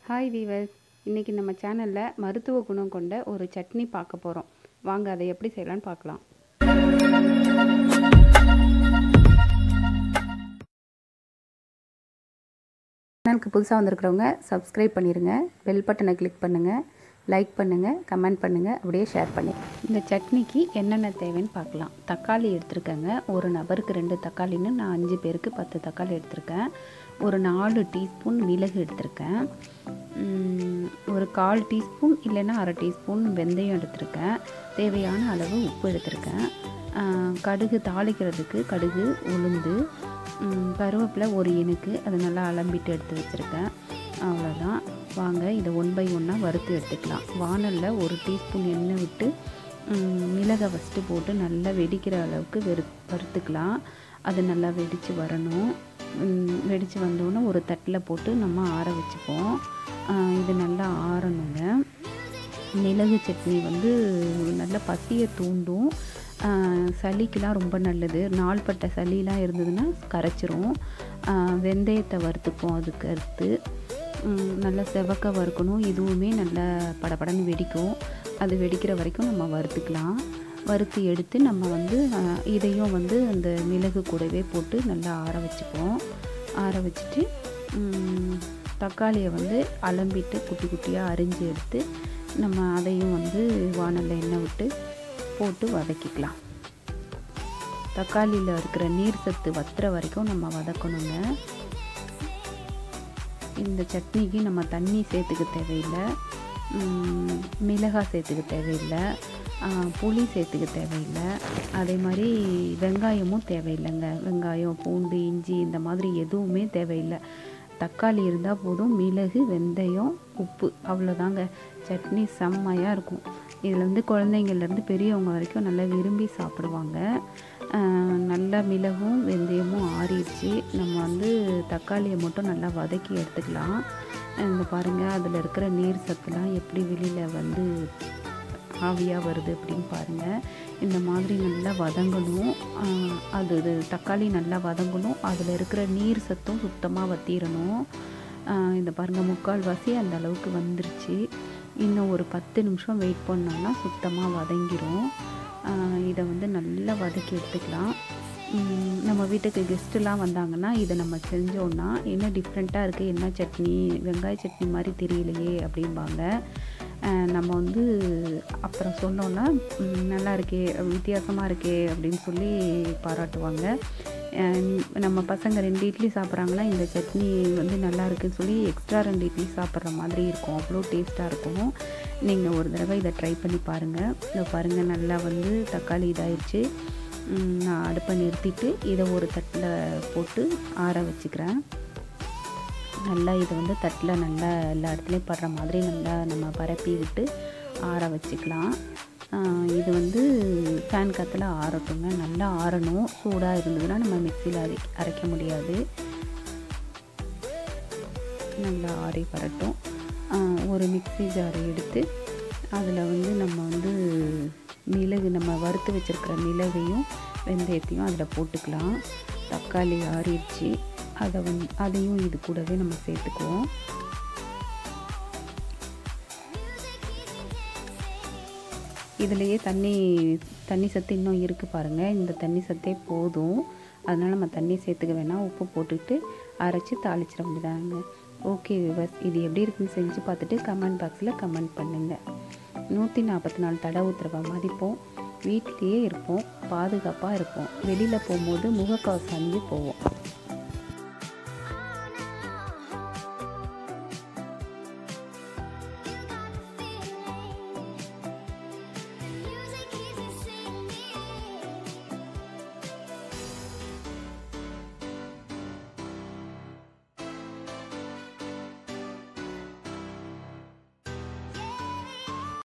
hi viewers இன்றைக்கி நம்ம சேனலில் மருத்துவ குணம் கொண்ட ஒரு சட்னி பார்க்க போகிறோம் வாங்க அதை எப்படி செய்யலான்னு பார்க்கலாம் சேனலுக்கு புதுசாக வந்திருக்கிறவங்க சப்ஸ்கிரைப் பண்ணிடுங்க பெல் பட்டனை கிளிக் பண்ணுங்கள் லைக் பண்ணுங்கள் கமெண்ட் பண்ணுங்கள் அப்படியே ஷேர் பண்ணி இந்த சட்னிக்கு என்னென்ன தேவைன்னு பார்க்கலாம் தக்காளி எடுத்திருக்கேங்க ஒரு நபருக்கு ரெண்டு தக்காளின்னு நான் அஞ்சு பேருக்கு பத்து தக்காளி எடுத்திருக்கேன் ஒரு நாலு டீஸ்பூன் மிளகு எடுத்திருக்கேன் உம், ஒரு கால் டீஸ்பூன் இல்லைன்னா அரை டீஸ்பூன் வெந்தயம் எடுத்திருக்கேன் தேவையான அளவு உப்பு எடுத்திருக்கேன் ஆஹ், கடுகு தாளிக்கிறதுக்கு கடுகு உளுந்து உம், கருவேப்பிலை ஒரு இனுக்கு அது நல்லா அலம்பிட்டு எடுத்து வச்சுருக்கேன் அவ்வளோதான் வாங்க இதை ஒன் பை ஒன்னாக வறுத்து எடுத்துக்கலாம் வானலில் ஒரு டீஸ்பூன் எண்ணெய் விட்டு உம், மிளகை ஃபஸ்ட்டு போட்டு நல்லா வெடிக்கிற அளவுக்கு வெறு வறுத்துக்கலாம் அது நல்லா வெடித்து வரணும் உம், வெடித்து வந்தோடனே ஒரு தட்டில் போட்டு நம்ம ஆற வச்சுப்போம் ஆஹ், இது நல்லா ஆறணுங்க மிளகு சட்னி வந்து நல்ல பசியை தூண்டும் ஆஹ் சளிக்கெலாம் ரொம்ப நல்லது நாள்பட்ட சளிலாம் இருந்ததுன்னா கரைச்சிரும் ஆஹ் வெந்தயத்தை வறுத்துப்போம் அதுக்கு அடுத்து உம் நல்லா செவக்க வறுக்கணும் இதுவுமே நல்லா படபடன்னு வெடிக்கும் அது வெடிக்கிற வரைக்கும் நம்ம வறுத்துக்கலாம் வறுத்து எடுத்து நம்ம வந்து ஆஹ் இதையும் வந்து அந்த மிளகு கூடவே போட்டு நல்லா ஆற வச்சுப்போம் ஆற வச்சுட்டு உம் தக்காளியை வந்து அலம்பிட்டு குட்டி குட்டியாக அரிஞ்சு எடுத்து நம்ம அதையும் வந்து வானலில் எண்ணெய் விட்டு போட்டு வதக்கிக்கலாம் தக்காளியில் இருக்கிற நீர் சத்து வத்துற வரைக்கும் நம்ம வதக்கணுங்க இந்த சட்னிக்கு நம்ம தண்ணி சேர்த்துக்க தேவையில்லை உம், மிளகாய் சேர்த்துக்க தேவையில்லை ஆஹ், புளி சேர்த்துக்க தேவையில்லை அதே மாதிரி வெங்காயமும் தேவையில்லைங்க வெங்காயம் பூண்டு இஞ்சி இந்த மாதிரி எதுவுமே தேவையில்லை தக்காளி இருந்தால் போதும் மிளகு வெந்தயம் உப்பு அவ்வளோதாங்க சட்னி செம்மையாக இருக்கும் இதில் வந்து குழந்தைங்கள்லேருந்து பெரியவங்க வரைக்கும் நல்லா விரும்பி சாப்பிடுவாங்க ஆஹ் நல்லா மிளகும் வெந்தயமும் ஆறிடுச்சு நம்ம வந்து தக்காளியை மட்டும் நல்லா வதக்கி எடுத்துக்கலாம் இந்த பாருங்கள் அதில் இருக்கிற நீர் சத்துலாம் எப்படி வெளியில் வந்து ஆவியாக வருது அப்படின்னு பாருங்கள் இந்த மாதிரி நல்லா வதங்கணும் ஆஹ் அது இது தக்காளி நல்லா வதங்கணும் அதில் இருக்கிற நீர் சத்தும் சுத்தமாக வத்திரணும் ஆஹ் இந்த பாருங்கள் முக்கால்வாசி அந்த அளவுக்கு வந்துருச்சு இன்னும் ஒரு பத்து நிமிஷம் வெயிட் பண்ணோம்னா சுத்தமாக வதங்கிரும் ஆஹ் இதை வந்து நல்லா வதக்கி எடுத்துக்கலாம் உம் நம்ம வீட்டுக்கு கெஸ்ட்டுலாம் வந்தாங்கன்னா இதை நம்ம செஞ்சோன்னா என்ன டிஃப்ரெண்ட்டாக இருக்குது என்ன சட்னி வெங்காய சட்னி மாதிரி தெரியலையே அப்படிம்பாங்க ஆஹ் நம்ம வந்து அப்புறம் சொன்னோன்னா "ம், நல்லா இருக்கே வித்தியாசமாக இருக்கே அப்படின்னு சொல்லி பாராட்டுவாங்க ஆஹ் நம்ம பசங்க ரெண்டு இட்லி சாப்பிட்றாங்கன்னா இந்த சட்னி வந்து நல்லா இருக்குன்னு சொல்லி எக்ஸ்ட்ரா ரெண்டு இட்லி சாப்பிட்ற மாதிரி இருக்கும் அவ்வளோ டேஸ்ட்டாக இருக்கும் நீங்கள் ஒரு தடவை இதை ட்ரை பண்ணி பாருங்கள் இதை பாருங்கள் நல்லா வந்து தக்காளி இதாயிடுச்சு உம், நான் அடுப்பை நிறுத்திட்டு இதை ஒரு தட்டில் போட்டு ஆற வச்சுக்கிறேன் நல்லா இதை வந்து தட்டில் நல்லா எல்லா இடத்துலையும் படுற மாதிரி நல்லா நம்ம பரப்பி விட்டு ஆற வச்சுக்கலாம் ஆஹ் இது வந்து ஃபேன் காற்றுல ஆறட்டுங்க நல்லா ஆறணும் சூடாக இருந்ததுன்னா நம்ம மிக்சியில் அரை அரைக்க முடியாது நல்லா ஆறி வரட்டும் ஆஹ் ஒரு மிக்ஸி ஜார் எடுத்து அதில் வந்து நம்ம வந்து மிளகு நம்ம வறுத்து வச்சுருக்கிற மிளகையும் வெந்தயத்தையும் அதில் போட்டுக்கலாம் தக்காளி ஆறிடுச்சு அதை வந்து அதையும் இது கூடவே நம்ம சேர்த்துக்குவோம் இதுலேயே தண்ணி தண்ணி சத்து இன்னும் இருக்குது பாருங்கள் இந்த தண்ணி சத்தே போதும் அதனால் நம்ம தண்ணி சேர்த்துக்க வேணாம் உப்பு போட்டுட்டு அரைச்சி தாளிச்சிட வேண்டியதாங்க ஓகே விவஸ் இது எப்படி இருக்குன்னு செஞ்சு பார்த்துட்டு கமெண்ட் பாக்ஸில் கமெண்ட் பண்ணுங்கள் நூற்றி நாற்பத்தி நாலு தடை ஊற்றுறவ மதிப்போம் வீட்லேயே இருப்போம் பாதுகாப்பாக இருப்போம் வெளியில் போகும்போது முகக்கவசம் அணிஞ்சு போவோம்